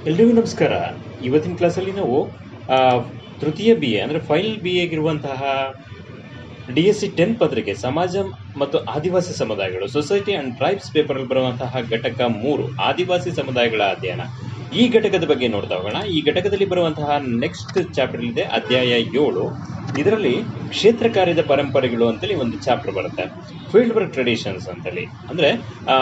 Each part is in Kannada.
ಎಲ್ರಿಗೂ ನಮಸ್ಕಾರ ಇವತ್ತಿನ ಕ್ಲಾಸಲ್ಲಿ ನಾವು ಆ, ತೃತೀಯ ಬಿ ಎ ಅಂದರೆ ಫೈನಲ್ ಬಿ ಎಗಿರುವಂತಹ ಡಿ ಎಸ್ ಸಿ ಟೆನ್ ಪತ್ರಿಕೆ ಸಮಾಜ ಮತ್ತು ಆದಿವಾಸಿ ಸಮುದಾಯಗಳು ಸೊಸೈಟಿ ಅಂಡ್ ಟ್ರೈಬ್ಸ್ ಪೇಪರಲ್ಲಿ ಬರುವಂತಹ ಘಟಕ ಮೂರು ಆದಿವಾಸಿ ಸಮುದಾಯಗಳ ಅಧ್ಯಯನ ಈ ಘಟಕದ ಬಗ್ಗೆ ನೋಡ್ತಾ ಹೋಗೋಣ ಈ ಘಟಕದಲ್ಲಿ ಬರುವಂತಹ ನೆಕ್ಸ್ಟ್ ಚಾಪ್ಟರ್ ಇದೆ ಅಧ್ಯಾಯ ಏಳು ಇದರಲ್ಲಿ ಕ್ಷೇತ್ರ ಕಾರ್ಯದ ಪರಂಪರೆಗಳು ಅಂತೇಳಿ ಒಂದು ಚಾಪ್ಟರ್ ಬರುತ್ತೆ ಫೀಲ್ಡ್ ವರ್ಕ್ ಟ್ರೆಡಿಷನ್ಸ್ ಅಂತೇಳಿ ಅಂದ್ರೆ ಆ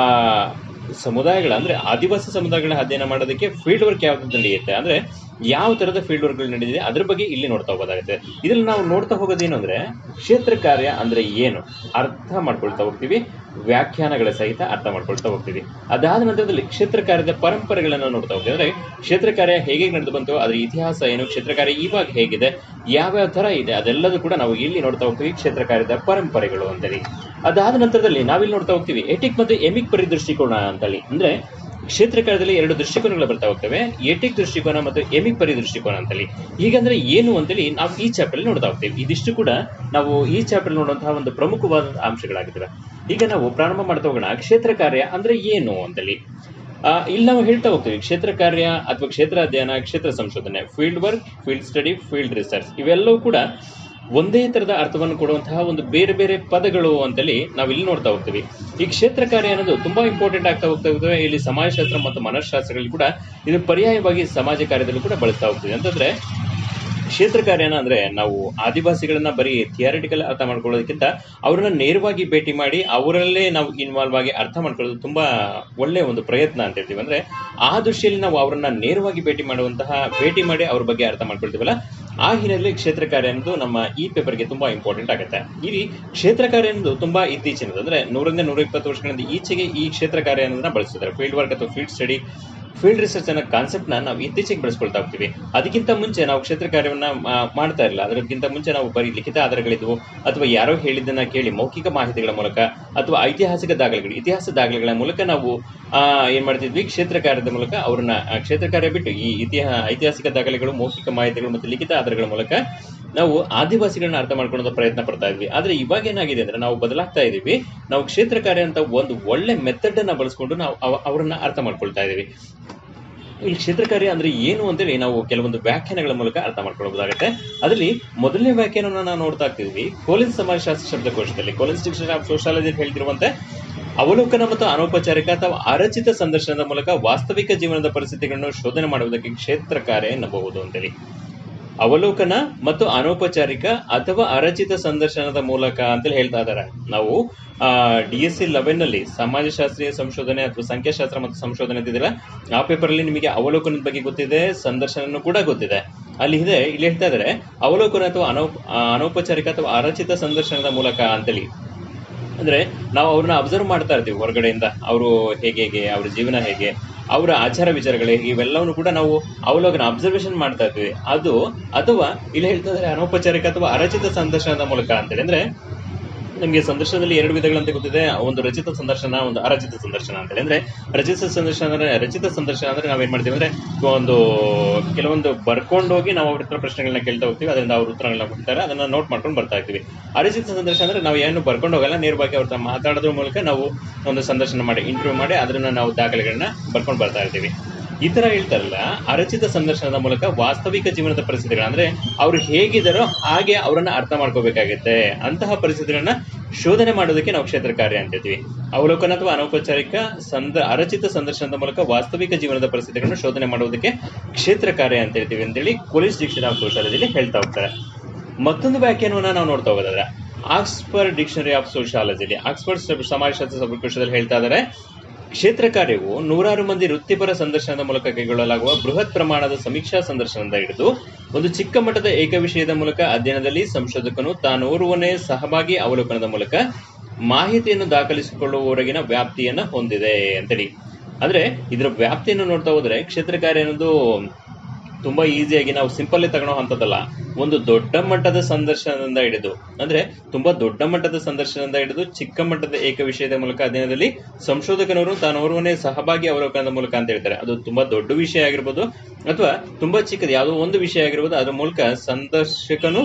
ಸಮುದಾಯಗಳ ಅಂದ್ರೆ ಆದಿವಾಸಿ ಸಮುದಾಯಗಳ ಅಧ್ಯಯನ ಮಾಡೋದಕ್ಕೆ ಫೀಲ್ಡ್ ವರ್ಕ್ ಯಾವ್ದು ನಡೆಯುತ್ತೆ ಅಂದ್ರೆ ಯಾವ ತರದ ಫೀಲ್ಡ್ ವರ್ಕ್ಗಳು ನಡೆದಿದೆ ಅದ್ರ ಬಗ್ಗೆ ಇಲ್ಲಿ ನೋಡ್ತಾ ಹೋಗೋದಾಗುತ್ತೆ ಇದ್ರಲ್ಲಿ ನಾವು ನೋಡ್ತಾ ಹೋಗೋದೇನು ಅಂದ್ರೆ ಕ್ಷೇತ್ರ ಕಾರ್ಯ ಅಂದ್ರೆ ಏನು ಅರ್ಥ ಮಾಡ್ಕೊಳ್ತಾ ಹೋಗ್ತೀವಿ ವ್ಯಾಖ್ಯಾನಗಳ ಸಹಿತ ಅರ್ಥ ಮಾಡ್ಕೊಳ್ತಾ ಹೋಗ್ತೀವಿ ಅದಾದ ನಂತರದಲ್ಲಿ ಕ್ಷೇತ್ರ ಕಾರ್ಯದ ಪರಂಪರೆಗಳನ್ನ ನೋಡ್ತಾ ಹೋಗ್ತೀವಿ ಅಂದ್ರೆ ಕ್ಷೇತ್ರ ಕಾರ್ಯ ಹೇಗೆ ನಡೆದು ಬಂತು ಅದ್ರ ಇತಿಹಾಸ ಏನು ಕ್ಷೇತ್ರ ಕಾರ್ಯ ಇವಾಗ ಹೇಗಿದೆ ಯಾವ್ಯಾವ ತರ ಇದೆ ಅದೆಲ್ಲದೂ ಕೂಡ ನಾವು ಇಲ್ಲಿ ನೋಡ್ತಾ ಹೋಗ್ತೀವಿ ಕ್ಷೇತ್ರ ಕಾರ್ಯದ ಪರಂಪರೆಗಳು ಅಂತೇಳಿ ಅದಾದ ನಂತರದಲ್ಲಿ ನಾವಿಲ್ಲಿ ನೋಡ್ತಾ ಹೋಗ್ತೀವಿ ಎಟಿಕ್ ಮತ್ತು ಎಮಿಕ್ ಪರಿದೃಷ್ಟಿಕೋನ ಅಂತೇಳಿ ಅಂದ್ರೆ ಕ್ಷೇತ್ರ ಕಾರ್ಯದಲ್ಲಿ ಎರಡು ದೃಷ್ಟಿಕೋನಗಳು ಬರ್ತಾ ಹೋಗ್ತವೆ ಎಟಿಕ್ ದೃಷ್ಟಿಕೋನ ಮತ್ತು ಎಮಿಕ್ ಪರಿದೃಷ್ಟಿಕೋನ ಅಂತೇಳಿ ಹೀಗಂದ್ರೆ ಏನು ಅಂತೇಳಿ ನಾವು ಈ ಚಾಪ್ಟರ್ ನೋಡ್ತಾ ಹೋಗ್ತೀವಿ ಇದಿಷ್ಟು ಕೂಡ ನಾವು ಈ ಚಾಪ್ಟರ್ ನೋಡುವಂತಹ ಒಂದು ಪ್ರಮುಖವಾದ ಅಂಶಗಳಾಗಿದ್ದಾವೆ ಈಗ ನಾವು ಪ್ರಾರಂಭ ಮಾಡ್ತಾ ಹೋಗೋಣ ಕ್ಷೇತ್ರ ಕಾರ್ಯ ಅಂದ್ರೆ ಏನು ಅಂತೇಳಿ ಆ, ಇಲ್ಲಿ ನಾವು ಹೇಳ್ತಾ ಹೋಗ್ತೀವಿ ಕ್ಷೇತ್ರ ಕಾರ್ಯ ಅಥವಾ ಕ್ಷೇತ್ರ ಅಧ್ಯಯನ ಕ್ಷೇತ್ರ ಸಂಶೋಧನೆ field work field study field research ಇವೆಲ್ಲವೂ ಕೂಡ ಒಂದೇ ತರದ ಅರ್ಥವನ್ನು ಕೊಡುವಂತಹ ಒಂದು ಬೇರೆ ಬೇರೆ ಪದಗಳು ಅಂತೇಳಿ ನಾವು ಇಲ್ಲಿ ನೋಡ್ತಾ ಹೋಗ್ತೀವಿ ಈ ಕ್ಷೇತ್ರ ಕಾರ್ಯ ಅನ್ನೋದು ತುಂಬಾ ಇಂಪಾರ್ಟೆಂಟ್ ಆಗ್ತಾ ಹೋಗ್ತಾ ಹೋಗ್ತವೆ ಇಲ್ಲಿ ಸಮಾಜಶಾಸ್ತ್ರ ಮತ್ತು ಮನಃಶಾಸ್ತ್ರಗಳಲ್ಲಿ ಕೂಡ ಇದು ಪರ್ಯಾಯವಾಗಿ ಸಮಾಜ ಕಾರ್ಯದಲ್ಲೂ ಕೂಡ ಬಳಸ್ತಾ ಹೋಗ್ತೀವಿ ಅಂತಂದ್ರೆ ಕ್ಷೇತ್ರ ಕಾರ್ಯನ ಅಂದ್ರೆ ನಾವು ಆದಿವಾಸಿಗಳನ್ನ ಬರೀ ಥಿಯರಿಟಿಕಲ್ ಅರ್ಥ ಮಾಡ್ಕೊಳ್ಳೋದಕ್ಕಿಂತ ಅವ್ರನ್ನ ನೇರವಾಗಿ ಭೇಟಿ ಮಾಡಿ ಅವರಲ್ಲೇ ನಾವು ಇನ್ವಾಲ್ವ್ ಆಗಿ ಅರ್ಥ ಮಾಡ್ಕೊಳ್ಳೋದು ತುಂಬಾ ಒಳ್ಳೆಯ ಒಂದು ಪ್ರಯತ್ನ ಅಂತ ಹೇಳ್ತೀವಿ ಅಂದ್ರೆ ಆ ದೃಷ್ಟಿಯಲ್ಲಿ ನಾವು ಅವರನ್ನ ನೇರವಾಗಿ ಭೇಟಿ ಮಾಡುವಂತಹ ಭೇಟಿ ಮಾಡಿ ಅವ್ರ ಬಗ್ಗೆ ಅರ್ಥ ಮಾಡ್ಕೊಳ್ತೀವಲ್ಲ ಆ ಹಿನ್ನೆಲೆಯಲ್ಲಿ ಕ್ಷೇತ್ರ ಕಾರ್ಯ ಅನ್ನೋದು ನಮ್ಮ ಈ ಪೇಪರ್ಗೆ ತುಂಬಾ ಇಂಪಾರ್ಟೆಂಟ್ ಆಗುತ್ತೆ ಇಲ್ಲಿ ಕ್ಷೇತ್ರ ಕಾರ್ಯ ಅನ್ನೋದು ತುಂಬಾ ಇತ್ತೀಚಿನದು ಅಂದ್ರೆ ನೂರಿಂದ ನೂರ ಇಪ್ಪತ್ತು ವರ್ಷಗಳಿಂದ ಈಚೆಗೆ ಈ ಕ್ಷೇತ್ರ ಕಾರ್ಯ ಅನ್ನೋದನ್ನ ಬಳಸ್ತಿದ್ದಾರೆ ಫೀಲ್ಡ್ ವರ್ಕ್ ಅಥವಾ ಫೀಲ್ಡ್ ಸ್ಟಡಿ ಫೀಲ್ಡ್ ರಿಸರ್ಚ್ ಅನ್ನೋ ಕಾನ್ಸೆಪ್ಟ್ ನ ನಾವು ಇತ್ತೀಚೆಗೆ ಬೆಳೆಸ್ಕೊಳ್ತಾ ಹೋಗ್ತೀವಿ ಅದಕ್ಕಿಂತ ಮುಂಚೆ ನಾವು ಕ್ಷೇತ್ರ ಕಾರ್ಯವನ್ನ ಮಾ- ಮಾಡ್ತಾ ಇರಲಿಲ್ಲ ಅದಕ್ಕಿಂತ ಮುಂಚೆ ನಾವು ಬರೀ ಲಿಖಿತ ಆಧಾರಗಳಿದ್ವು ಅಥವಾ ಯಾರೋ ಹೇಳಿದ್ದನ್ನ ಕೇಳಿ ಮೌಖಿಕ ಮಾಹಿತಿಗಳ ಮೂಲಕ ಅಥವಾ ಐತಿಹಾಸಿಕ ದಾಖಲೆಗಳು ಇತಿಹಾಸ ದಾಖಲೆಗಳ ಮೂಲಕ ನಾವು ಆ, ಏನ್ ಮಾಡ್ತಿದ್ವಿ ಕ್ಷೇತ್ರ ಕಾರ್ಯದ ಮೂಲಕ ಅವ್ರನ್ನ ಆ, ಕ್ಷೇತ್ರ ಕಾರ್ಯ ಬಿಟ್ಟು ಈ ಇತಿಹಾಸ ಐತಿಹಾಸಿಕ ದಾಖಲೆಗಳು ಮೌಖಿಕ ಮಾಹಿತಿಗಳು ಮತ್ತು ಲಿಖಿತ ಆಧಾರಗಳ ಮೂಲಕ ನಾವು ಆದಿವಾಸಿಗಳನ್ನ ಅರ್ಥ ಮಾಡ್ಕೊಳ್ಳೋ ಪ್ರಯತ್ನ ಪಡ್ತಾ ಇದ್ವಿ ಆದ್ರೆ ಇವಾಗ ಏನಾಗಿದೆ ಅಂದ್ರೆ ನಾವು ಬದಲಾಗ್ತಾ ಇದೀವಿ ನಾವು ಕ್ಷೇತ್ರ ಕಾರ್ಯ ಅಂತ ಒಂದು ಒಳ್ಳೆ ಮೆಥಡ್ ಅನ್ನ ಬಳಸ್ಕೊಂಡು ನಾವು ಅವ- ಅವರನ್ನ ಅರ್ಥ ಮಾಡ್ಕೊಳ್ತಾ ಇದೀವಿ ಈ ಕ್ಷೇತ್ರ ಕಾರ್ಯ ಅಂದ್ರೆ ಏನು ಅಂತೇಳಿ ನಾವು ಕೆಲವೊಂದು ವ್ಯಾಖ್ಯಾನಗಳ ಮೂಲಕ ಅರ್ಥ ಮಾಡ್ಕೊಳ್ಬಹುದಾಗುತ್ತೆ ಅದರಲ್ಲಿ ಮೊದಲನೇ ವ್ಯಾಖ್ಯಾನವನ್ನು ನಾವು ನೋಡ್ತಾ ಇರ್ತೀವಿ ಕೋಲಿನ್ಸ್ ಸಮಾಜಶಾಸ್ತ್ರ ಶಬ್ದಕೋಶದಲ್ಲಿ ಕೋಲಿನ್ಸ್ ಡಿಕ್ಷನರಿ ಆಫ್ ಸೋಶಾಲಜಿ ಹೇಳ್ತಿರುವಂತೆ ಅವಲೋಕನ ಮತ್ತು ಅನೌಪಚಾರಿಕ ಅಥವಾ ಅರಚಿತ ಸಂದರ್ಶನದ ಮೂಲಕ ವಾಸ್ತವಿಕ ಜೀವನದ ಪರಿಸ್ಥಿತಿಗಳನ್ನು ಶೋಧನೆ ಮಾಡುವುದಕ್ಕೆ ಕ್ಷೇತ್ರ ಕಾರ್ಯ ಎನ್ನಬಹುದು ಅಂತೇಳಿ ಅವಲೋಕನ ಮತ್ತು ಅನೌಪಚಾರಿಕ ಅಥವಾ ಅರಚಿತ ಸಂದರ್ಶನದ ಮೂಲಕ ಅಂತೇಳಿ ಹೇಳ್ತಾ ಇದ್ದಾರೆ ನಾವು ಡಿ ಎಸ್ ಸಿ ಲೆವೆನ್ ನಲ್ಲಿ ಸಮಾಜಶಾಸ್ತ್ರೀಯ ಸಂಶೋಧನೆ ಅಥವಾ ಸಂಖ್ಯಾಶಾಸ್ತ್ರ ಮತ್ತು ಸಂಶೋಧನೆ ಅಂತಿದ್ದೀರಾ ಆ ಪೇಪರ್ ಅಲ್ಲಿ ನಿಮಗೆ ಅವಲೋಕನದ ಬಗ್ಗೆ ಗೊತ್ತಿದೆ ಸಂದರ್ಶನ ಕೂಡ ಗೊತ್ತಿದೆ ಅಲ್ಲಿ ಇದೆ ಇಲ್ಲಿ ಹೇಳ್ತಾ ಇದ್ದಾರೆ ಅವಲೋಕನ ಅಥವಾ ಅನೌಪ ಆ, ಅನೌಪಚಾರಿಕ ಅಥವಾ ಅರಚಿತ ಸಂದರ್ಶನದ ಮೂಲಕ ಅಂತೇಳಿ ಅಂದ್ರೆ ನಾವು ಅವ್ರನ್ನ ಅಬ್ಸರ್ವ್ ಮಾಡ್ತಾ ಇರ್ತೀವಿ ಹೊರಗಡೆಯಿಂದ ಅವರು ಹೇಗೆ ಹೇಗೆ ಅವ್ರ ಜೀವನ ಹೇಗೆ ಅವರ ಆಚಾರ ವಿಚಾರಗಳು ಹೇಗೆ ಇವೆಲ್ಲವನ್ನು ಕೂಡ ನಾವು ಅವಲೋಕನ ಅಬ್ಸರ್ವೇಷನ್ ಮಾಡ್ತಾ ಇರ್ತೀವಿ ಅದು ಅಥವಾ ಇಲ್ಲಿ ಹೇಳ್ತಾ ಇದ್ದಾರೆ ಅನೌಪಚಾರಿಕ ಅಥವಾ ಅರಚಿತ ಸಂದರ್ಶನದ ಮೂಲಕ ಅಂತೇಳಿ ಅಂದ್ರೆ ನಿಮಗೆ ಸಂದರ್ಶನದಲ್ಲಿ ಎರಡು ವಿಧಗಳಂತ ಗೊತ್ತಿದೆ ಒಂದು ರಚಿತ ಸಂದರ್ಶನ ಒಂದು ಅರಚಿತ ಸಂದರ್ಶನ ಅಂತೇಳಿ ಅಂದ್ರೆ ರಚಿತ ಸಂದರ್ಶನ ಅಂದ್ರೆ ರಚಿತ ಸಂದರ್ಶನ ಅಂದ್ರೆ ನಾವೇನ್ ಮಾಡ್ತೀವಿ ಅಂದ್ರೆ ಒಂದು ಕೆಲವೊಂದು ಬರ್ಕೊಂಡು ಹೋಗಿ ನಾವು ಅವ್ರ ಹತ್ರ ಪ್ರಶ್ನೆಗಳನ್ನ ಕೇಳ್ತಾ ಹೋಗ್ತೀವಿ ಅದರಿಂದ ಅವ್ರ ಉತ್ತರಗಳನ್ನ ಕೊಡ್ತಾರೆ ಅದನ್ನ ನೋಟ್ ಮಾಡ್ಕೊಂಡು ಬರ್ತಾ ಇರ್ತೀವಿ ಅರಚಿತ ಸಂದರ್ಶನ ಅಂದ್ರೆ ನಾವು ಏನು ಬರ್ಕೊಂಡು ಹೋಗಲ್ಲ ನೇರವಾಗಿ ಅವ್ರ ಹತ್ರ ಮಾತಾಡೋದ್ರ ಮೂಲಕ ನಾವು ಒಂದು ಸಂದರ್ಶನ ಮಾಡಿ ಇಂಟರ್ವ್ಯೂ ಮಾಡಿ ಅದನ್ನ ನಾವು ದಾಖಲೆಗಳನ್ನ ಬರ್ಕೊಂಡು ಬರ್ತಾ ಇರ್ತೀವಿ ಈ ತರ ಹೇಳ್ತಾರಲ್ಲ ಅರಚಿತ ಸಂದರ್ಶನದ ಮೂಲಕ ವಾಸ್ತವಿಕ ಜೀವನದ ಪರಿಸ್ಥಿತಿಗಳು ಅಂದ್ರೆ ಅವ್ರು ಹೇಗಿದ್ದಾರೋ ಹಾಗೆ ಅವರನ್ನ ಅರ್ಥ ಮಾಡ್ಕೋಬೇಕಾಗುತ್ತೆ ಅಂತಹ ಪರಿಸ್ಥಿತಿಗಳನ್ನ ಶೋಧನೆ ಮಾಡೋದಕ್ಕೆ ನಾವು ಕ್ಷೇತ್ರ ಕಾರ್ಯ ಅಂತಿದ್ವಿ ಅವಲೋಕನ ಅಥವಾ ಅನೌಪಚಾರಿಕ ಸಂದ ಅರಚಿತ ಸಂದರ್ಶನದ ಮೂಲಕ ವಾಸ್ತವಿಕ ಜೀವನದ ಪರಿಸ್ಥಿತಿಗಳನ್ನು ಶೋಧನೆ ಮಾಡುವುದಕ್ಕೆ ಕ್ಷೇತ್ರ ಕಾರ್ಯ ಅಂತ ಹೇಳ್ತೀವಿ ಅಂತೇಳಿ ಪೊಲೀಸ್ ಡಿಕ್ಷನರಿ ಆಫ್ ಸೋಶಾಲಜಿಲಿ ಹೇಳ್ತಾ ಹೋಗ್ತಾರೆ ಮತ್ತೊಂದು ವ್ಯಾಖ್ಯಾನವನ್ನ ನಾವು ನೋಡ್ತಾ ಹೋಗೋದಾದ್ರೆ ಆಕ್ಸ್ಫರ್ಡ್ ಡಿಕ್ಷನರಿ ಆಫ್ ಸೋಶಾಲಜಿಲಿ ಆಕ್ಸ್ಫರ್ಡ್ ಶಬ್ದಕೋಶದಲ್ಲಿ ಶಬ್ದಕೋಶದಲ್ಲಿ ಹೇಳ್ತಾ ಇದ್ದಾರೆ ಕ್ಷೇತ್ರ ಕಾರ್ಯವು ನೂರಾರು ಮಂದಿ ವೃತ್ತಿಪರ ಸಂದರ್ಶನದ ಮೂಲಕ ಕೈಗೊಳ್ಳಲಾಗುವ ಬೃಹತ್ ಪ್ರಮಾಣದ ಸಮೀಕ್ಷಾ ಸಂದರ್ಶನದಿಂದ ಹಿಡಿದು ಒಂದು ಚಿಕ್ಕ ಮಟ್ಟದ ಏಕ ವಿಷಯದ ಮೂಲಕ ಅಧ್ಯಯನದಲ್ಲಿ ಸಂಶೋಧಕನು ತಾನೋರ್ವನೇ ಸಹಭಾಗಿ ಅವಲೋಕನದ ಮೂಲಕ ಮಾಹಿತಿಯನ್ನು ದಾಖಲಿಸಿಕೊಳ್ಳುವವರೆಗಿನ ವ್ಯಾಪ್ತಿಯನ್ನ ಹೊಂದಿದೆ ಅಂತೇಳಿ ಅಂದ್ರೆ ಇದರ ವ್ಯಾಪ್ತಿಯನ್ನು ನೋಡ್ತಾ ಹೋದ್ರೆ ಕ್ಷೇತ್ರ ಕಾರ್ಯ ಅನ್ನೋದು ತುಂಬಾ ಈಸಿಯಾಗಿ ನಾವು ಸಿಂಪಲ್ ತಗೊಳ್ಳೋ ಹಂತದಲ್ಲ ಒಂದು ದೊಡ್ಡ ಮಟ್ಟದ ಸಂದರ್ಶನದಿಂದ ಹಿಡಿದು ಅಂದ್ರೆ ತುಂಬಾ ದೊಡ್ಡ ಮಟ್ಟದ ಸಂದರ್ಶನದಿಂದ ಹಿಡಿದು ಚಿಕ್ಕ ಮಟ್ಟದ ಏಕ ವಿಷಯದ ಮೂಲಕ ಅಧ್ಯಯನದಲ್ಲಿ ಸಂಶೋಧಕನವರು ತಾನೋರ್ವನೇ ಸಹಭಾಗಿ ಅವಲೋಕನದ ಮೂಲಕ ಅಂತ ಹೇಳ್ತಾರೆ ಅದು ತುಂಬಾ ದೊಡ್ಡ ವಿಷಯ ಆಗಿರ್ಬೋದು ಅಥವಾ ತುಂಬಾ ಚಿಕ್ಕದು ಯಾವುದೋ ಒಂದು ವಿಷಯ ಆಗಿರ್ಬೋದು ಅದ್ರ ಮೂಲಕ ಸಂದರ್ಶಕನು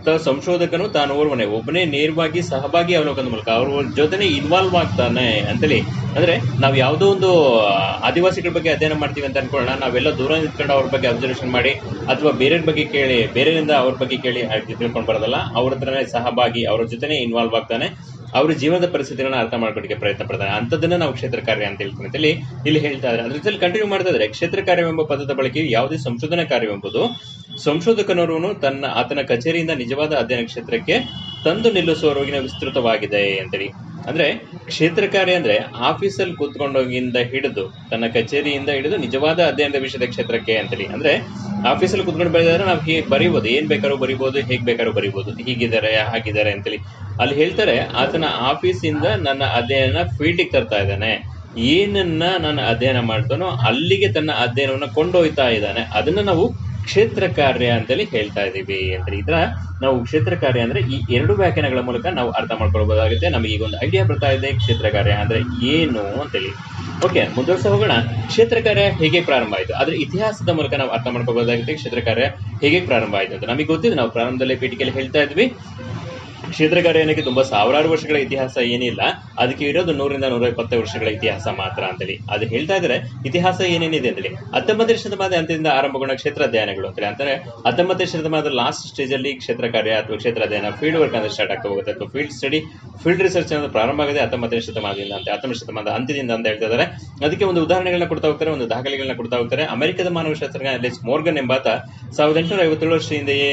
ತ- ಸಂಶೋಧಕನು ತಾನು ಓರ್ವನೇ ಒಬ್ಬನೇ ನೇರವಾಗಿ ಸಹಭಾಗಿ ಅವಲೋಕನದ ಮೂಲಕ ಅವ್ರ ಜೊತೆನೆ ಇನ್ವಾಲ್ವ್ ಆಗ್ತಾನೆ ಅಂತೇಳಿ ಅಂದ್ರೆ ನಾವು ಯಾವುದೋ ಒಂದು ಆ, ಆದಿವಾಸಿಗಳ ಬಗ್ಗೆ ಅಧ್ಯಯನ ಮಾಡ್ತೀವಿ ಅಂತ ಅನ್ಕೊಳ್ಳೋಣ ನಾವೆಲ್ಲ ದೂರ ನಿಂತ್ಕೊಂಡು ಅವ್ರ ಬಗ್ಗೆ ಅಬ್ಸರ್ವೇಷನ್ ಮಾಡಿ ಅಥವಾ ಬೇರೆಯವ್ರ ಬಗ್ಗೆ ಕೇಳಿ ಬೇರೆಯವರಿಂದ ಅವ್ರ ಬಗ್ಗೆ ಕೇಳಿ ಹಾಗೆ ತಿಳ್ಕೊಂಡು ಬರೋದಲ್ಲ ಅವ್ರ ಹತ್ರನೇ ಸಹಭಾಗಿ ಅವ್ರ ಜೊತೆನೆ ಇನ್ವಾಲ್ವ್ ಆಗ್ತಾನೆ ಅವ್ರ ಜೀವನದ ಪರಿಸ್ಥಿತಿಗಳನ್ನ ಅರ್ಥ ಮಾಡ್ಕೊಳ್ಳಿಕ್ಕೆ ಪ್ರಯತ್ನ ಪಡ್ತಾನೆ ಅಂತದನ್ನ ನಾವು ಕ್ಷೇತ್ರ ಕಾರ್ಯ ಅಂತ ಹೇಳ್ತೀವಿ ಅಂತೇಳಿ ಇಲ್ಲಿ ಹೇಳ್ತಾ ಇದ್ದಾರೆ ಅದ್ರ ಜೊತೆ ಕಂಟಿನ್ಯೂ ಮಾಡ್ತಾ ಇದ್ದಾರೆ ಕ್ಷೇತ್ರ ಕಾರ್ಯವೆಂಬ ಪದದ ಬಳಕೆಯು ಯಾವುದೇ ಸಂಶೋಧನಾ ಕಾರ್ಯವೆಂಬುದು ಸಂಶೋಧಕನವನು ತನ್ನ ಆತನ ಕಚೇರಿಯಿಂದ ನಿಜವಾದ ಅಧ್ಯಯನ ಕ್ಷೇತ್ರಕ್ಕೆ ತಂದು ನಿಲ್ಲಿಸುವವರೆಗಿನ ವಿಸ್ತೃತವಾಗಿದೆ ಅಂತೇಳಿ ಅಂದ್ರೆ ಕ್ಷೇತ್ರ ಕಾರ್ಯ ಅಂದ್ರೆ ಆಫೀಸಲ್ಲಿ ಕೂತ್ಕೊಂಡೋಗಿಂದ ಹಿಡಿದು ತನ್ನ ಕಚೇರಿಯಿಂದ ಹಿಡಿದು ನಿಜವಾದ ಅಧ್ಯಯನದ ವಿಷಯದ ಕ್ಷೇತ್ರಕ್ಕೆ ಅಂತೇಳಿ ಅಂದ್ರೆ ಆಫೀಸಲ್ಲಿ ಕೂತ್ಕೊಂಡು ಬರೆದಾದ್ರೆ ನಾವು ಹೀಗೆ ಬರೀಬಹುದು ಏನ್ ಬೇಕಾದ್ರೂ ಬರೀಬಹುದು ಹೇಗ್ ಬೇಕಾದ್ರೂ ಬರೀಬಹುದು ಹೀಗಿದ್ದಾರೆ ಹಾಗಿದ್ದಾರೆ ಅಂತೇಳಿ ಅಲ್ಲಿ ಹೇಳ್ತಾರೆ ಆತನ ಆಫೀಸಿಂದ ನನ್ನ ಅಧ್ಯಯನ ಫೀಲ್ಡಿಗೆ ತರ್ತಾ ಇದ್ದಾನೆ ಏನನ್ನ ನಾನು ಅಧ್ಯಯನ ಮಾಡ್ತಾನೋ ಅಲ್ಲಿಗೆ ತನ್ನ ಅಧ್ಯಯನವನ್ನ ಕೊಂಡೊಯ್ತಾ ಇದ್ದಾನೆ ಅದನ್ನ ನಾವು ಕ್ಷೇತ್ರ ಕಾರ್ಯ ಅಂತೇಳಿ ಹೇಳ್ತಾ ಇದೀವಿ ಅಂತ ಇದ್ರ ನಾವು ಕ್ಷೇತ್ರ ಕಾರ್ಯ ಅಂದ್ರೆ ಈ ಎರಡು ವ್ಯಾಖ್ಯಾನಗಳ ಮೂಲಕ ನಾವು ಅರ್ಥ ಮಾಡ್ಕೊಳ್ಬಹುದಾಗುತ್ತೆ ನಮಗೆ ಈಗ ಒಂದು ಐಡಿಯಾ ಬರ್ತಾ ಇದೆ ಕ್ಷೇತ್ರ ಕಾರ್ಯ ಅಂದ್ರೆ ಏನು ಅಂತೇಳಿ ಓಕೆ ಮುಂದುವರ್ಸ ಹೋಗೋಣ ಕ್ಷೇತ್ರ ಕಾರ್ಯ ಹೇಗೆ ಪ್ರಾರಂಭ ಆಯಿತು ಅದ್ರ ಇತಿಹಾಸದ ಮೂಲಕ ನಾವು ಅರ್ಥ ಮಾಡ್ಕೋಬಹುದಾಗುತ್ತೆ ಕ್ಷೇತ್ರ ಕಾರ್ಯ ಹೇಗೆ ಪ್ರಾರಂಭ ಆಯಿತು ಅಂತ ನಮಗೆ ಗೊತ್ತಿದೆ ನಾವು ಪ್ರಾರಂಭದಲ್ಲಿ ಪೀಠಿಕೆಯಲ್ಲಿ ಹೇಳ್ತಾ ಇದ್ವಿ ಕ್ಷೇತ್ರ ಕಾರ್ಯಕ್ಕೆ ತುಂಬಾ ಸಾವಿರಾರು ವರ್ಷಗಳ ಇತಿಹಾಸ ಏನಿಲ್ಲ ಅದಕ್ಕೆ ಇರೋದು ನೂರಿಂದ ನೂರ ಇಪ್ಪತ್ತು ವರ್ಷಗಳ ಇತಿಹಾಸ ಮಾತ್ರ ಅಂತೇಳಿ ಅದು ಹೇಳ್ತಾ ಇದ್ರೆ ಇತಿಹಾಸ ಏನೇನಿದೆ ಅಂತೇಳಿ ಹತ್ತೊಂಬತ್ತನೇ ಶತಮಾನದ ಅಂತ್ಯದಿಂದ ಆರಂಭಗೊಂಡ ಕ್ಷೇತ್ರ ಅಧ್ಯಯನಗಳು ಅಂತೇಳಿ ಅಂದ್ರೆ ಹತ್ತೊಂಬತ್ತನೇ ಶತಮಾನದ ಲಾಸ್ಟ್ ಸ್ಟೇಜ್ ಅಲ್ಲಿ ಕ್ಷೇತ್ರ ಕಾರ್ಯ ಅಥವಾ ಕ್ಷೇತ್ರ ಅಧ್ಯಯನ ಫೀಲ್ಡ್ ವರ್ಕ್ ಅಂದ್ರೆ ಸ್ಟಾರ್ಟ್ ಆಗ್ತಾ ಹೋಗುತ್ತೆ ಅಥವಾ ಫೀಲ್ಡ್ ಸ್ಟಡಿ ಫೀಲ್ಡ್ ರಿಸರ್ಚ್ ಅನ್ನೋದು ಪ್ರಾರಂಭ ಆಗಿದೆ ಹತ್ತೊಂಬತ್ತನೇ ಶತಮಾನದಿಂದ ಅಂತ ಹತ್ತೊಂಬತ್ತು ಶತಮಾನದ ಅಂತ್ಯದಿಂದ ಅಂತ ಹೇಳ್ತಾ ಇದ್ದಾರೆ ಅದಕ್ಕೆ ಒಂದು ಉದಾಹರಣೆಗಳನ್ನ ಕೊಡ್ತಾ ಹೋಗ್ತಾರೆ ಒಂದು ದಾಖಲೆಗಳನ್ನ ಕೊಡ್ತಾ ಹೋಗ್ತಾರೆ ಅಮೆರಿಕದ ಮಾನವಶಾಸ್ತ್ರಜ್ಞ ಲೆಸ್ ಮೋರ್ಗನ್ ಎಂಬಾತ ಸಾವಿರದ ಎಂಟುನೂರ ಐವತ್ತೇಳು ವರ್ಷ ಹಿಂದೆಯೇ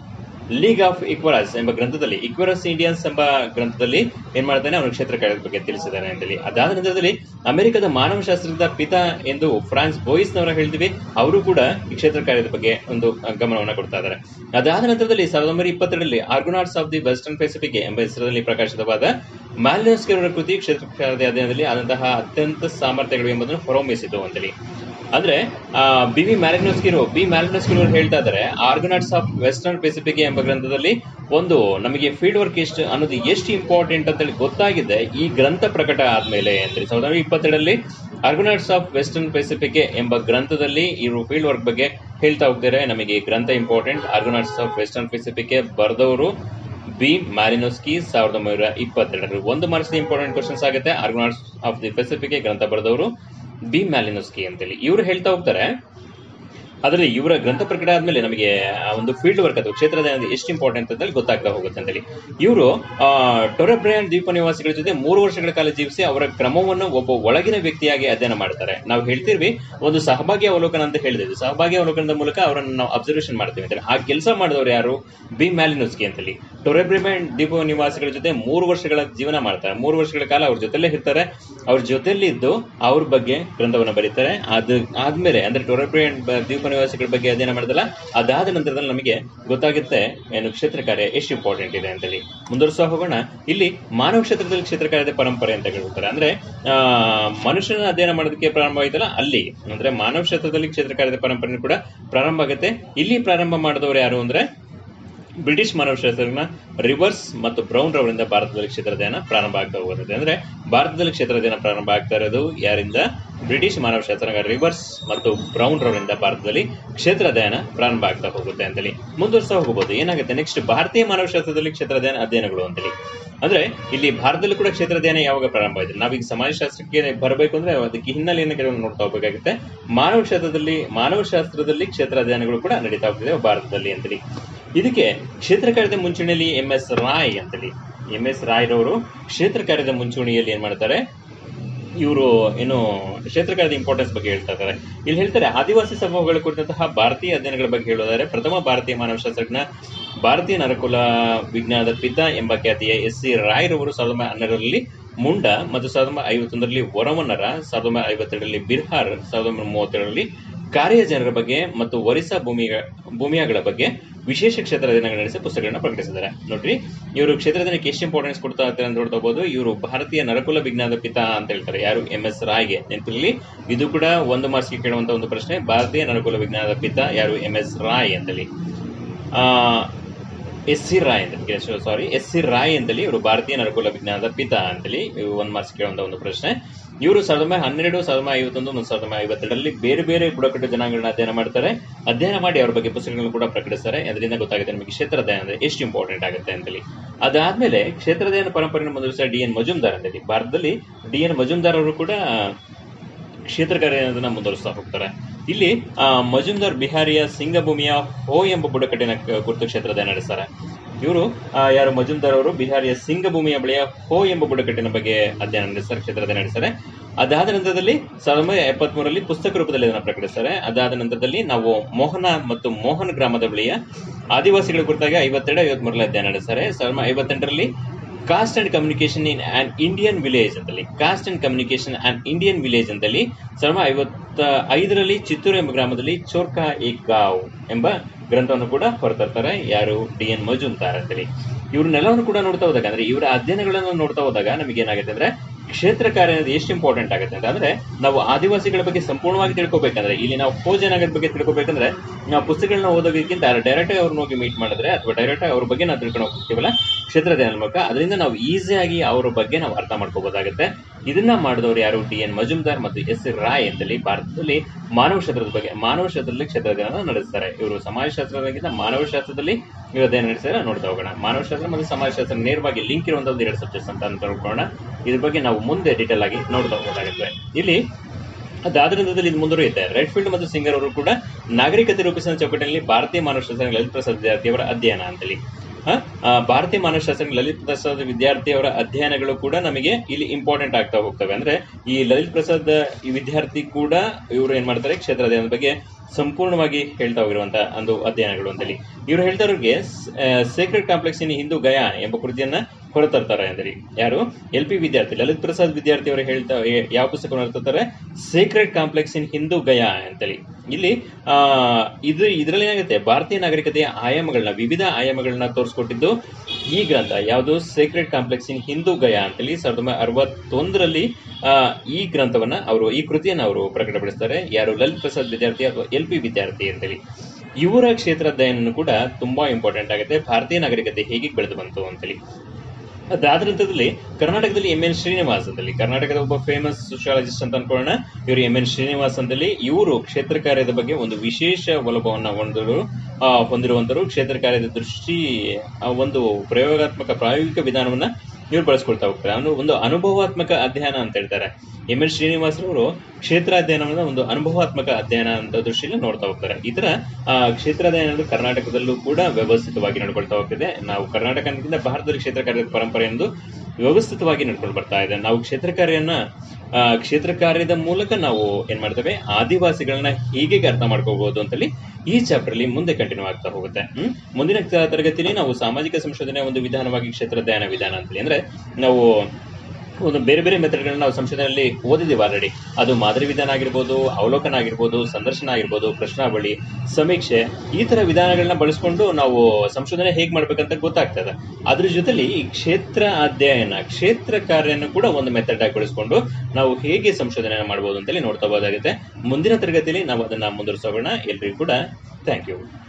ಲೀಗ್ ಆಫ್ ಇಕ್ವರಸ್ ಎಂಬ ಗ್ರಂಥದಲ್ಲಿ ಇಕ್ವರಸ್ ಇಂಡಿಯನ್ಸ್ ಎಂಬ ಗ್ರಂಥದಲ್ಲಿ ಏನ್ ಮಾಡ್ತಾನೆ ಅವನು ಕ್ಷೇತ್ರ ಕಾರ್ಯದ ಬಗ್ಗೆ ತಿಳಿಸಿದ್ದಾನೆ ಅಂತೇಳಿ ಅದಾದ ನಂತರದಲ್ಲಿ ಅಮೆರಿಕದ ಮಾನವಶಾಸ್ತ್ರದ ಪಿತಾ ಎಂದು ಫ್ರಾನ್ಸ್ ಬೋಯಿಸ್ ನವರ ಹೇಳ್ತೀವಿ ಅವರು ಕೂಡ ಈ ಕ್ಷೇತ್ರ ಕಾರ್ಯದ ಬಗ್ಗೆ ಒಂದು ಗಮನವನ್ನ ಕೊಡ್ತಾ ಇದ್ದಾರೆ ಅದಾದ ನಂತರದಲ್ಲಿ ಸಾವಿರದ ಒಂಬೈನೂರ ಇಪ್ಪತ್ತೆರಡರಲ್ಲಿ Argonauts of the Western Pacific ಎಂಬ ಹೆಸರಲ್ಲಿ ಪ್ರಕಾಶಿತವಾದ ಮ್ಯಾಲಿನೋಸ್ಕಿ ಅವರ ಕೃತಿ ಕ್ಷೇತ್ರ ಕಾರ್ಯದ ಅಧ್ಯಯನದಲ್ಲಿ ಆದಂತಹ ಅತ್ಯಂತ ಸಾಮರ್ಥ್ಯಗಳು ಎಂಬುದನ್ನು ಹೊರಹೊಮ್ಮಿಸಿತು ಅಂತೇಳಿ ಅಂದ್ರೆ ಬಿ ವಿ ಮ್ಯಾಲಿನೋಸ್ಕಿರೋ ಬಿ ಮ್ಯಾಲಿನೋಸ್ಕಿರೋ ಹೇಳ್ತಾ ಇದ್ದಾರೆ ಆರ್ಗನಾಟ್ಸ್ ಆಫ್ ವೆಸ್ಟರ್ನ್ ಪೆಸಿಫಿಕ್ ಎಂಬ ಗ್ರಂಥದಲ್ಲಿ ಒಂದು ನಮಗೆ ಫೀಲ್ಡ್ ವರ್ಕ್ ಎಷ್ಟು ಅನ್ನೋದು ಎಷ್ಟು ಇಂಪಾರ್ಟೆಂಟ್ ಅಂತೇಳಿ ಗೊತ್ತಾಗಿದೆ ಈ ಗ್ರಂಥ ಪ್ರಕಟ ಆದ್ಮೇಲೆ ಅಂತೇಳಿ ಸಾವಿರದ ಒಂಬೈನೂರ ಇಪ್ಪತ್ತೆರಡರಲ್ಲಿ ಆರ್ಗನಾಟ್ಸ್ ಆಫ್ ವೆಸ್ಟರ್ನ್ ಪೆಸಿಫಿಕ್ ಎಂಬ ಗ್ರಂಥದಲ್ಲಿ ಇವರು ಫೀಲ್ಡ್ ವರ್ಕ್ ಬಗ್ಗೆ ಹೇಳ್ತಾ ಹೋಗ್ತಾರೆ ನಮಗೆ ಈ ಗ್ರಂಥ important Argonauts of Western Pacific ಬರೆದವರು ಬಿ ಮ್ಯಾಲಿನೋಸ್ಕಿ ಸಾವಿರದ ಒಂಬೈನೂರ ಇಪ್ಪತ್ತೆರಡರಲ್ಲಿ ಒಂದು ಮಾರ್ಕ್ಸ್ ಇಂಪಾರ್ಟೆಂಟ್ ಕ್ವಶನ್ಸ್ ಆಗುತ್ತೆ ಆರ್ಗನಾಟ್ಸ್ ಆಫ್ ದಿ ಪೆಸಿಫಿಕ್ ಗ್ರಂಥ ಬರೆದವರು ಬಿ ಮ್ಯಾಲಿನೋಸ್ಕಿ ಅಂತೇಳಿ ಇವರು ಹೇಳ್ತಾ ಹೋಗ್ತಾರೆ ಅದರಲ್ಲಿ ಇವರ ಗ್ರಂಥ ಪ್ರಕಟ ಆದ್ಮೇಲೆ ನಮಗೆ ಆ ಒಂದು ಫೀಲ್ಡ್ ವರ್ಕ್ ಅಥವಾ ಕ್ಷೇತ್ರದ ಎಷ್ಟು ಇಂಪಾರ್ಟೆಂಟ್ ಅಂತ ಗೊತ್ತಾಗ್ತಾ ಹೋಗುತ್ತೆ ಅಂತೇಳಿ ಇವರು ಟೊರಬ್ರಯಾನ್ ದ್ವೀಪ ನಿವಾಸಿಗಳ ಜೊತೆ ಮೂರು ವರ್ಷಗಳ ಕಾಲ ಜೀವಿಸಿ ಅವರ ಕ್ರಮವನ್ನು ಒಬ್ಬ ಒಳಗಿನ ವ್ಯಕ್ತಿಯಾಗಿ ಅಧ್ಯಯನ ಮಾಡ್ತಾರೆ ನಾವು ಹೇಳ್ತಿರ್ವಿ ಒಂದು ಸಹಭಾಗಿ ಅವಲೋಕನ ಅಂತ ಹೇಳಿದ್ವಿ ಸಹಭಾಗಿ ಅವಲೋಕನದ ಮೂಲಕ ಅವರನ್ನು ನಾವು ಅಬ್ಸರ್ವೇಷನ್ ಮಾಡ್ತೀವಿ ಅಂತೇಳಿ ಆ ಕೆಲಸ ಮಾಡಿದವರು ಯಾರು ಬಿ ಮ್ಯಾಲಿನೋಸ್ಕಿ ಅಂತೇಳಿ ಟೊರೆಬ್ರಿಮ್ಯಾನ್ ದ್ವೀಪ ನಿವಾಸಿಗಳ ಜೊತೆ ಮೂರು ವರ್ಷಗಳ ಜೀವನ ಮಾಡ್ತಾರೆ ಮೂರು ವರ್ಷಗಳ ಕಾಲ ಅವ್ರ ಜೊತೆಲೇ ಇರ್ತಾರೆ ಅವ್ರ ಜೊತೆಲಿದ್ದು ಅವ್ರ ಬಗ್ಗೆ ಗ್ರಂಥವನ್ನು ಬರೀತಾರೆ ಅದು ಆದ್ಮೇಲೆ ಅಂದ್ರೆ ಟೊರೆಬ್ರಿಯನ್ ದ್ವೀಪ ನಿವಾಸಿಗಳ ಬಗ್ಗೆ ಅಧ್ಯಯನ ಮಾಡಿದಲ್ಲ ಅದಾದ ನಂತರದಲ್ಲಿ ನಮಗೆ ಗೊತ್ತಾಗುತ್ತೆ ಏನು ಕ್ಷೇತ್ರ ಕಾರ್ಯ ಎಷ್ಟು ಇಂಪಾರ್ಟೆಂಟ್ ಇದೆ ಅಂತೇಳಿ ಮುಂದುವರಿಸ್ತಾ ಹೋಗೋಣ ಇಲ್ಲಿ ಮಾನವ ಕ್ಷೇತ್ರದಲ್ಲಿ ಕ್ಷೇತ್ರ ಕಾರ್ಯದ ಪರಂಪರೆ ಅಂತ ಹೇಳ್ತಾರೆ ಅಂದ್ರೆ ಆ, ಮನುಷ್ಯನ ಅಧ್ಯಯನ ಮಾಡೋದಕ್ಕೆ ಪ್ರಾರಂಭ ಆಯ್ತಲ್ಲ ಅಲ್ಲಿ ಅಂದ್ರೆ ಮಾನವ ಕ್ಷೇತ್ರದಲ್ಲಿ ಕ್ಷೇತ್ರ ಕಾರ್ಯದ ಪರಂಪರೆ ಕೂಡ ಪ್ರಾರಂಭ ಆಗುತ್ತೆ ಇಲ್ಲಿ ಪ್ರಾರಂಭ ಮಾಡಿದವರು ಯಾರು ಅಂದ್ರೆ ಬ್ರಿಟಿಷ್ ಮಾನವಶಾಸ್ತ್ರಜ್ಞ ರಿವರ್ಸ್ ಮತ್ತು ಬ್ರೌನ್ ರವರಿಂದ ಭಾರತದಲ್ಲಿ ಕ್ಷೇತ್ರಾಧ್ಯಯನ ಪ್ರಾರಂಭ ಆಗ್ತಾ ಹೋಗುತ್ತೆ ಅಂದ್ರೆ ಭಾರತದಲ್ಲಿ ಕ್ಷೇತ್ರಾಧ್ಯಯನ ಪ್ರಾರಂಭ ಆಗ್ತಾ ಇರೋದು ಯಾರಿಂದ ಬ್ರಿಟಿಷ್ ಮಾನವಶಾಸ್ತ್ರಜ್ಞ ರಿವರ್ಸ್ ಮತ್ತು ಬ್ರೌನ್ ರವರಿಂದ ಭಾರತದಲ್ಲಿ ಕ್ಷೇತ್ರಾಧ್ಯಯನ ಪ್ರಾರಂಭ ಆಗ್ತಾ ಹೋಗುತ್ತೆ ಅಂತೇಳಿ ಮುಂದುವರ್ಸ್ತಾ ಹೋಗಬಹುದು ಏನಾಗುತ್ತೆ ನೆಕ್ಸ್ಟ್ ಭಾರತೀಯ ಮಾನವಶಾಸ್ತ್ರದಲ್ಲಿ ಕ್ಷೇತ್ರಾಧ್ಯಯನ ಅಧ್ಯಯನಗಳು ಅಂತೇಳಿ ಅಂದ್ರೆ ಇಲ್ಲಿ ಭಾರತದಲ್ಲಿ ಕೂಡ ಕ್ಷೇತ್ರಾಧ್ಯಯನ ಯಾವಾಗ ಪ್ರಾರಂಭ ಆಯ್ತು ನಾವೀಗ ಸಮಾಜಶಾಸ್ತ್ರಕ್ಕೆ ಬರಬೇಕು ಅಂದ್ರೆ ಅದಕ್ಕೆ ಹಿನ್ನೆಲೆಯನ್ನು ಕೆಲವೊಂದು ನೋಡ್ತಾ ಹೋಗಬೇಕಾಗುತ್ತೆ ಮಾನವ ಕ್ಷೇತ್ರದಲ್ಲಿ ಮಾನವಶಾಸ್ತ್ರದಲ್ಲಿ ಕ್ಷೇತ್ರಾಧ್ಯಯನಗಳು ಕೂಡ ನಡೀತಾ ಹೋಗ್ತಿದೆ ಭಾರತದಲ್ಲಿ ಅಂತೇಳಿ ಇದಕ್ಕೆ ಕ್ಷೇತ್ರ ಕಾರ್ಯದ ಮುಂಚೂಣಿಯಲ್ಲಿ ಎಂ ಎಸ್ ರಾಯ್ ಅಂತೇಳಿ ಎಂ ಎಸ್ ರಾಯ್ರವರು ಕ್ಷೇತ್ರ ಕಾರ್ಯದ ಮುಂಚೂಣಿಯಲ್ಲಿ ಏನ್ ಮಾಡ್ತಾರೆ ಇವರು ಏನು ಕ್ಷೇತ್ರ ಕಾರ್ಯದ ಇಂಪಾರ್ಟೆನ್ಸ್ ಬಗ್ಗೆ ಹೇಳ್ತಾ ಇದ್ದಾರೆ ಇಲ್ಲಿ ಹೇಳ್ತಾರೆ ಆದಿವಾಸಿ ಸಮೂಹಗಳ ಕುರಿತಂತಹ ಭಾರತೀಯ ಅಧ್ಯಯನಗಳ ಬಗ್ಗೆ ಹೇಳೋದಾದ್ರೆ ಪ್ರಥಮ ಭಾರತೀಯ ಮಾನವಶಾಸ್ತ್ರಜ್ಞ ಭಾರತೀಯ ನರಕುಲ ವಿಜ್ಞಾನದ ಪಿತ ಎಂಬ ಖ್ಯಾತಿಯ ಎಸ್ ಸಿ ರಾಯ್ರವರು ಸಾವಿರದ ಒಂಬೈನೂರ ಹನ್ನೆರಡರಲ್ಲಿ ಮುಂಡ ಮತ್ತು ಸಾವಿರದ ಒಂಬೈನೂರ ಐವತ್ತೊಂದರಲ್ಲಿ ವರವನ್ನರ ಸಾವಿರದ ಒಂಬೈನೂರ ಐವತ್ತೆರಡರಲ್ಲಿ ಬಿರ್ಹಾರ್ ಸಾವಿರದ ಒಂಬೈನೂರ ಮೂವತ್ತೆರಡರಲ್ಲಿ ಕಾರ್ಯ ಜನರ ಬಗ್ಗೆ ಮತ್ತು ಒರಿಸ್ಸಾ ಭೂಮಿಯ ಭೂಮಿಯಾಗಳ ಬಗ್ಗೆ ವಿಶೇಷ ಕ್ಷೇತ್ರ ಅಧ್ಯಯನಗಳ ನಡೆಸಿ ಪುಸ್ತಕಗಳನ್ನ ಪ್ರಕಟಿಸಿದ್ದಾರೆ ನೋಡ್ರಿ ಇವರು ಕ್ಷೇತ್ರದಲ್ಲಿ ಎಷ್ಟು ಇಂಪಾರ್ಟೆನ್ಸ್ ಕೊಡ್ತಾ ಇರ್ತಾರೆ ಅಂತ ನೋಡ್ಕೋಬಹುದು ಇವರು ಭಾರತೀಯ ನರಕುಲ ವಿಜ್ಞಾನದ ಪಿತಾ ಅಂತ ಹೇಳ್ತಾರೆ ಯಾರು ಎಂ ಎಸ್ ರಾಯ್ಗೆ ನೆನಪಿರಲಿ ಇದು ಕೂಡ ಒಂದು ಮಾರ್ಕ್ಸ್ಗೆ ಕೇಳುವಂತ ಒಂದು ಪ್ರಶ್ನೆ ಭಾರತೀಯ ನರಕುಲ ವಿಜ್ಞಾನದ ಪಿತಾ ಯಾರು ಎಂ ಎಸ್ ರಾಯ್ ಅಂತೇಳಿ ಆ ಎಸ್ ಸಿ ರಾಯ್ ಅಂತ ಸಾರಿ ಎಸ್ ಸಿ ರಾಯ್ ಅಂತೇಳಿ ಇವರು ಭಾರತೀಯ ನರಕುಲ ವಿಜ್ಞಾನದ ಪಿತಾ ಅಂತೇಳಿ ಇವು ಒಂದ್ ಮಾರ್ಕ್ಸ್ ಕೇಳುವಂತ ಒಂದು ಪ್ರಶ್ನೆ ಇವರು ಸಾವಿರದ ಒಂಬೈನೂರ ಹನ್ನೆರಡು ಸಾವಿರದ ಒಂಬೈನೂರ ಐವತ್ತೊಂದು ಮತ್ತು ಸಾವಿರದ ಒಂಬೈನೂರ ಐವತ್ತೆರಡರಲ್ಲಿ ಬೇರೆ ಬೇರೆ ಬುಡಕಟ್ಟು ಜನಾಂಗಗಳನ್ನ ಅಧ್ಯಯನ ಮಾಡ್ತಾರೆ ಅಧ್ಯಯನ ಮಾಡಿ ಅವ್ರ ಬಗ್ಗೆ ಪುಸ್ತಕಗಳನ್ನು ಕೂಡ ಪ್ರಕಟಿಸ್ತಾರೆ ಅದರಿಂದ ಗೊತ್ತಾಗುತ್ತೆ ನಿಮಗೆ ಕ್ಷೇತ್ರ ಅಧ್ಯಯನ ಅಂದ್ರೆ ಎಷ್ಟು ಇಂಪಾರ್ಟೆಂಟ್ ಆಗುತ್ತೆ ಅಂತೇಳಿ ಅದಾದ್ಮೇಲೆ ಕ್ಷೇತ್ರ ಅಧ್ಯಯನ ಪರಂಪರೆಯನ್ನು ಮುಂದುವರಿಸಿದ ಡಿ ಎನ್ ಮಜುಮ್ದಾರ್ ಅಂತೇಳಿ ಭಾರತದಲ್ಲಿ ಡಿ ಎನ್ ಮಜುಮ್ದಾರ್ ಅವರು ಕೂಡ ಕ್ಷೇತ್ರ ಕಾರ್ಯನ ಮುಂದುವರಿಸ್ತಾ ಹೋಗ್ತಾರೆ ಇಲ್ಲಿ ಆ, ಮಜುಮ್ದಾರ್ ಬಿಹಾರಿಯ ಸಿಂಗಭೂಮಿಯ ಹೋ ಎಂಬ ಬುಡಕಟ್ಟಿನ ಕ- ಕುರಿತು ಕ್ಷೇತ್ರ ಅಧ್ಯಯನ ನಡೆಸ್ತಾರೆ ಇವರು ಯಾರು ಮಜುಮ್ದಾರ್ ಅವರು ಬಿಹಾರಿಯ ಸಿಂಗಭೂಮಿಯ ಬಳಿಯ ಹೋ ಎಂಬ ಬುಡಕಟ್ಟಿನ ಬಗ್ಗೆ ಅಧ್ಯಯನ ನಡೆಸ್ತಾರೆ ಕ್ಷೇತ್ರ ಅಧ್ಯಯನ ನಡೆಸ್ತಾರೆ ಅದಾದ ನಂತರದಲ್ಲಿ ಸಾವಿರದ ಒಂಬೈನೂರ ಎಪ್ಪತ್ಮೂರರಲ್ಲಿ ಪುಸ್ತಕ ರೂಪದಲ್ಲಿ ಅದನ್ನು ಪ್ರಕಟಿಸ್ತಾರೆ ಅದಾದ ನಂತರದಲ್ಲಿ ನಾವು ಮೋಹನ ಮತ್ತು ಮೋಹನ್ ಗ್ರಾಮದ ಬಳಿಯ ಆದಿವಾಸಿಗಳ ಕುರಿತಾಗಿ ಐವತ್ತೆರಡು ಐವತ್ಮೂರರಲ್ಲಿ ಅಧ್ಯಯನ ನಡೆಸ್ತಾರೆ ಸಾವಿರದ ಒಂಬೈನೂರ ಐವತ್ತೆಂಟರಲ್ಲಿ caste and communication in on Indian village ಅಂತಲ್ಲಿ caste and communication on Indian village ಅಂತಲ್ಲಿ ಸಾವಿರದ ಐವತ್ತ ಐದರಲ್ಲಿ ಚಿತ್ತೂರು ಎಂಬ ಗ್ರಾಮದಲ್ಲಿ ಚೋರ್ಕಾ ಎ ಗಾವ್ ಎಂಬ ಗ್ರಂಥವನ್ನು ಕೂಡ ಹೊರತರ್ತಾರೆ ಯಾರು ಡಿ ಎನ್ ಮಜುಮ್ದಾರ್ ಅಂತೇಳಿ ಇವ್ರನ್ನೆಲ್ಲವನ್ನು ಕೂಡ ನೋಡ್ತಾ ಹೋದಾಗ ಅಂದ್ರೆ ಇವರ ಅಧ್ಯಯನಗಳನ್ನು ನೋಡ್ತಾ ಹೋದಾಗ ನಮಗೆ ಏನಾಗುತ್ತೆ ಅಂದ್ರೆ ಕ್ಷೇತ್ರ ಕಾರ್ಯ ಅನ್ನೋದು ಎಷ್ಟು ಇಂಪಾರ್ಟೆಂಟ್ ಆಗುತ್ತೆ ಅಂತ ಅಂದ್ರೆ ನಾವು ಆದಿವಾಸಿಗಳ ಬಗ್ಗೆ ಸಂಪೂರ್ಣವಾಗಿ ತಿಳ್ಕೊಬೇಕಂದ್ರೆ ಇಲ್ಲಿ ನಾವು ಹೋ ಜನಾಂಗದ ಬಗ್ಗೆ ತಿಳ್ಕೊಬೇಕಂದ್ರೆ ನಾವು ಪುಸ್ತಕಗಳನ್ನ ಓದೋದಕ್ಕಿಂತ ಡೈರೆಕ್ಟ್ ಆಗಿ ಅವ್ರನ್ನ ಹೋಗಿ ಮೀಟ್ ಮಾಡಿದ್ರೆ ಅಥವಾ ಡೈರೆಕ್ಟ್ ಆಗಿ ಅವ್ರ ಬಗ್ಗೆ ನಾವು ತಿಳ್ಕೊಂಡು ಹೋಗ್ತೀವಲ್ಲ ಕ್ಷೇತ್ರ ಅಧ್ಯಯನ ಮೂಲಕ ಅದರಿಂದ ನಾವು ಈಸಿಯಾಗಿ ಅವರ ಬಗ್ಗೆ ನಾವು ಅರ್ಥ ಮಾಡ್ಕೋಬಹುದಾಗುತ್ತೆ ಇದನ್ನ ಮಾಡಿದವರು ಯಾರು ಡಿ ಎನ್ ಮಜುಮ್ದಾರ್ ಮತ್ತು ಎಸ್ ರಾಯ್ ಅಂತಲ್ಲಿ ಭಾರತದಲ್ಲಿ ಮಾನವ ಕ್ಷೇತ್ರದ ಬಗ್ಗೆ ಮಾನವ ಕ್ಷೇತ್ರದಲ್ಲಿ ಕ್ಷೇತ್ರ ಅಧ್ಯಯನ ನಡೆಸ್ತಾರೆ ಇವರು ಸಮಾಜಶಾಸ್ತ್ರದಾಗಿಂತ ಮಾನವ ಶಾಸ್ತ್ರದಲ್ಲಿ ಇವರು ಅಧ್ಯಯನ ನಡೆಸಿದ್ರೆ ನೋಡ್ತಾ ಹೋಗೋಣ ಮಾನವಶಾಸ್ತ್ರ ಮತ್ತು ಸಮಾಜಶಾಸ್ತ್ರ ನೇರವಾಗಿ ಲಿಂಕ್ ಇರುವಂತಹ ಒಂದು ಎರಡು ಸಬ್ಜೆಕ್ಟ್ಸ್ ಅಂತ ತಿಳ್ಕೊಳ್ಳೋಣ ಇದ್ರ ಬಗ್ಗೆ ನಾವು ಮುಂದೆ ಡೀಟೇಲ್ ಆಗಿ ನೋಡ್ತಾ ಹೋಗೋದಾಗುತ್ತೆ ಇಲ್ಲಿ ಅದಾದ ನಂತರದಲ್ಲಿ ಇದು ಮುಂದುವರಿಯುತ್ತೆ ರೆಡ್ ಫೀಲ್ಡ್ ಮತ್ತು ಸಿಂಗರ್ ಅವರು ಕೂಡ ನಾಗರಿಕತೆ ರೂಪಿಸಿದ ಚೌಕಟ್ಟಿನಲ್ಲಿ ಭಾರತೀಯ ಮಾನವಶಾಸ್ತ್ರ ಲಲಿತ್ ಪ್ರಸಾದ್ ವಿದ್ಯಾರ್ಥಿಯವರ ಅಧ್ಯಯನ ಅಂತೇಳಿ ಆ, ಆ, ಭಾರತೀಯ ಮಾನವಶಾಸ್ತ್ರ ಲಲಿತ್ ಪ್ರಸಾದ್ ವಿದ್ಯಾರ್ಥಿಯವರ ಅಧ್ಯಯನಗಳು ಕೂಡ ನಮಗೆ ಇಲ್ಲಿ ಇಂಪಾರ್ಟೆಂಟ್ ಆಗ್ತಾ ಹೋಗ್ತವೆ ಅಂದ್ರೆ ಈ ಲಲಿತ್ ಪ್ರಸಾದ್ ಈ ವಿದ್ಯಾರ್ಥಿ ಕೂಡ ಇವರು ಏನ್ ಮಾಡ್ತಾರೆ ಕ್ಷೇತ್ರ ಅಧ್ಯಯನದ ಬಗ್ಗೆ ಸಂಪೂರ್ಣವಾಗಿ ಹೇಳ್ತಾ ಹೋಗಿರುವಂತ ಒಂದು ಅಧ್ಯಯನಗಳು ಅಂತೇಳಿ ಇವರು ಹೇಳ್ತಾ ಇರೋರಿಗೆ sacred complex in Hindu Gaya ಎಂಬ ಕೃತಿಯನ್ನ ಹೊರತರ್ತಾರೆ ಅಂದ್ರೆ ಯಾರು ಎಲ್ ಪಿ ವಿದ್ಯಾರ್ಥಿ ಲಲಿತ್ ಪ್ರಸಾದ್ ವಿದ್ಯಾರ್ಥಿ ಅವರು ಹೇಳ್ತಾ ಏ- ಯಾವ ಪುಸ್ತಕವನ್ನು ಹೊರತರ್ತಾರೆ sacred complex in Hindu Gaya ಅಂತೇಳಿ ಇಲ್ಲಿ ಆ ಇದು ಇದರಲ್ಲಿ ಏನಾಗುತ್ತೆ ಭಾರತೀಯ ನಾಗರಿಕತೆಯ ಆಯಾಮಗಳನ್ನ ವಿವಿಧ ಆಯಾಮಗಳನ್ನ ತೋರಿಸ್ಕೊಟ್ಟಿದ್ದು ಈ ಗ್ರಂಥ ಯಾವುದು sacred complex in Hindu Gaya ಅಂತೇಳಿ ಸಾವಿರದ ಒಂಬೈನೂರ ಅರವತ್ತೊಂದರಲ್ಲಿ ಆ, ಈ ಗ್ರಂಥವನ್ನ ಅವರು ಈ ಕೃತಿಯನ್ನು ಅವರು ಪ್ರಕಟಪಡಿಸ್ತಾರೆ ಯಾರು ಲಲಿತ್ ಪ್ರಸಾದ್ ವಿದ್ಯಾರ್ಥಿ ಅಥವಾ ಎಲ್ ಪಿ ವಿದ್ಯಾರ್ಥಿ ಅಂತೇಳಿ ಇವರ ಕ್ಷೇತ್ರ ಅಧ್ಯಯನ ಕೂಡ ತುಂಬಾ ಇಂಪಾರ್ಟೆಂಟ್ ಆಗುತ್ತೆ ಭಾರತೀಯ ನಾಗರಿಕತೆ ಹೇಗೆ ಬೆಳೆದು ಬಂತು ಅಂತೇಳಿ ಅದಾದ ನಂತರದಲ್ಲಿ ಕರ್ನಾಟಕದಲ್ಲಿ ಎಂ ಎನ್ ಶ್ರೀನಿವಾಸ್ ಅಂತಲ್ಲಿ ಕರ್ನಾಟಕದ ಒಬ್ಬ ಫೇಮಸ್ ಸೋಶಿಯಾಲಜಿಸ್ಟ್ ಅಂತ ಅನ್ಕೊಳ್ಳೋಣ ಇವರು ಎಂ ಎನ್ ಶ್ರೀನಿವಾಸ್ ಅಂತಲ್ಲಿ ಇವರು ಕ್ಷೇತ್ರ ಕಾರ್ಯದ ಬಗ್ಗೆ ಒಂದು ವಿಶೇಷ ಒಲಭವನ್ನ ಹೊಂದಿರು ಆ, ಹೊಂದಿರುವಂತರು ಕ್ಷೇತ್ರ ಕಾರ್ಯದ ದೃಷ್ಟಿ ಆ, ಒಂದು ಪ್ರಯೋಗಾತ್ಮಕ ಪ್ರಾಯೋಗಿಕ ವಿಧಾನವನ್ನ ಇವ್ರು ಬಳಸ್ಕೊಳ್ತಾ ಹೋಗ್ತಾರೆ ಅವನು ಒಂದು ಅನುಭವಾತ್ಮಕ ಅಧ್ಯಯನ ಅಂತ ಹೇಳ್ತಾರೆ ಎಂ ಎನ್ ಶ್ರೀನಿವಾಸ್ ಅವರು ಕ್ಷೇತ್ರ ಅಧ್ಯಯನವನ್ನ ಒಂದು ಅನುಭವಾತ್ಮಕ ಅಧ್ಯಯನ ಅಂತ ದೃಷ್ಟಿಯಲ್ಲಿ ನೋಡ್ತಾ ಹೋಗ್ತಾರೆ ಈ ತರ ಆ, ಕ್ಷೇತ್ರ ಅಧ್ಯಯನ ಕರ್ನಾಟಕದಲ್ಲೂ ಕೂಡ ವ್ಯವಸ್ಥಿತವಾಗಿ ನಡ್ಕೊಳ್ತಾ ಹೋಗ್ತಿದೆ ನಾವು ಕರ್ನಾಟಕ ಅನ್ನೋದ್ಕಿಂತ ಭಾರತದಲ್ಲಿ ಕ್ಷೇತ್ರ ಕಾರ್ಯದ ಪರಂಪರೆ ಎಂದು ವ್ಯವಸ್ಥಿತವಾಗಿ ನಡ್ಕೊಂಡು ಬರ್ತಾ ಇದೆ ನಾವು ಕ್ಷೇತ್ರ ಕಾರ್ಯನ ಆ, ಕ್ಷೇತ್ರ ಕಾರ್ಯದ ಮೂಲಕ ನಾವು ಏನ್ ಮಾಡ್ತೇವೆ ಆದಿವಾಸಿಗಳನ್ನ ಹೇಗೆ ಅರ್ಥ ಮಾಡ್ಕೋಬಹುದು ಅಂತೇಳಿ ಈ ಚಾಪ್ಟರ್ ಅಲ್ಲಿ ಮುಂದೆ ಕಂಟಿನ್ಯೂ ಆಗ್ತಾ ಹೋಗುತ್ತೆ ಹ್ಮ್ ಮುಂದಿನ ತ- ತರಗತಿಯಲ್ಲಿ ನಾವು ಸಾಮಾಜಿಕ ಸಂಶೋಧನೆ ಒಂದು ವಿಧಾನವಾಗಿ ಕ್ಷೇತ್ರ ಅಧ್ಯಯನ ವಿಧಾನ ಅಂತೇಳಿ ಅಂದ್ರೆ ನಾವು ಒಂದು ಬೇರೆ ಬೇರೆ ಮೆಥಡ್ಗಳನ್ನ ನಾವು ಸಂಶೋಧನೆಯಲ್ಲಿ ಓದಿದ್ದೀವಿ ಆಲ್ರೆಡಿ ಅದು ಮಾದರಿ ವಿಧಾನ ಆಗಿರ್ಬೋದು ಅವಲೋಕನ ಆಗಿರ್ಬೋದು ಸಂದರ್ಶನ ಆಗಿರ್ಬೋದು ಪ್ರಶ್ನಾವಳಿ ಸಮೀಕ್ಷೆ ಈ ತರ ವಿಧಾನಗಳನ್ನ ಬಳಸ್ಕೊಂಡು ನಾವು ಸಂಶೋಧನೆ ಹೇಗೆ ಮಾಡ್ಬೇಕಂತ ಗೊತ್ತಾಗ್ತದೆ ಅದ್ರ ಜೊತೆಲಿ ಈ ಕ್ಷೇತ್ರ ಅಧ್ಯಯನ ಕ್ಷೇತ್ರ ಕಾರ್ಯನ ಕೂಡ ಒಂದು ಮೆಥಡ್ ಆಗಿ ಬಳಸ್ಕೊಂಡು ನಾವು ಹೇಗೆ ಸಂಶೋಧನೆ ಮಾಡಬಹುದು ಅಂತೇಳಿ ನೋಡ್ತಾ ಹೋದಾಗುತ್ತೆ ಮುಂದಿನ ತರಗತಿಯಲ್ಲಿ ನಾವು ಅದನ್ನ ಮುಂದುವರಿಸೋಣ ಎಲ್ರಿಗೂ ಕೂಡ ಥ್ಯಾಂಕ್ ಯು